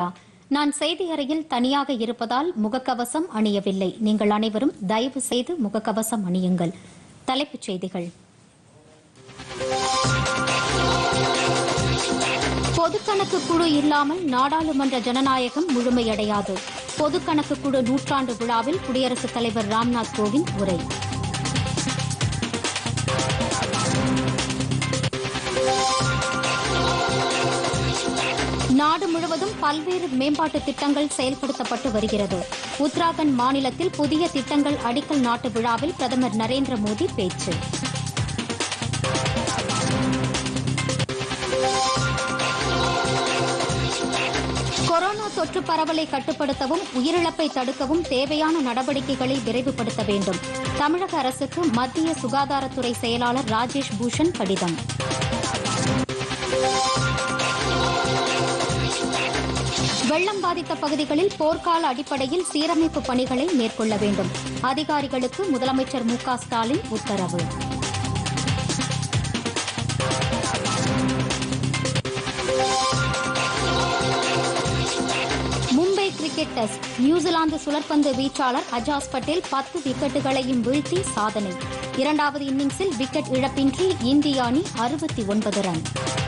நான் செய்தி அறையில் தனியாக இருப்பதால் முகக்கவசம் அணியவில்லை நீங்கள் அனைவரும் தயவு செய்து முகக்கவசம் அணியுங்கள் தலைப்புச் செய்திகள் பொதுக்கணக்கு குழு இல்லாமல் நாடாளுமன்ற ஜனநாயகம் முழுமையடையாது பொதுக்கணக்கு குழு நூற்றாண்டு விழாவில் குடியரசுத் தலைவர் ராம்நாத் கோவிந்த் உரை நாடு முழுவதும் பல்வேறு மேம்பாட்டு திட்டங்கள் செயல்படுத்தப்பட்டு வருகிறது உத்தராகண்ட் மாநிலத்தில் புதிய திட்டங்கள் அடிக்கல் நாட்டு விழாவில் பிரதமர் நரேந்திர மோடி பேச்சு கொரோனா தொற்று பரவலை கட்டுப்படுத்தவும் உயிரிழப்பை தடுக்கவும் தேவையான நடவடிக்கைகளை விரைவுபடுத்த வேண்டும் தமிழக அரசுக்கு மத்திய சுகாதாரத்துறை செயலாளர் ராஜேஷ் பூஷன் கடிதம் வெள்ளம் பாதித்த பகுதிகளில் போர்க்கால அடிப்படையில் சீரமைப்பு பணிகளை மேற்கொள்ள வேண்டும் அதிகாரிகளுக்கு முதலமைச்சர் மு க ஸ்டாலின் உத்தரவு மும்பை கிரிக்கெட் டெஸ்ட் நியூசிலாந்து சுழற்பந்து வீச்சாளர் அஜாஸ் பட்டேல் பத்து விக்கெட்டுகளையும் வீழ்த்தி சாதனை இரண்டாவது இன்னிங்ஸில் விக்கெட் இழப்பின்றி இந்திய அணி அறுபத்தி ஒன்பது ரன்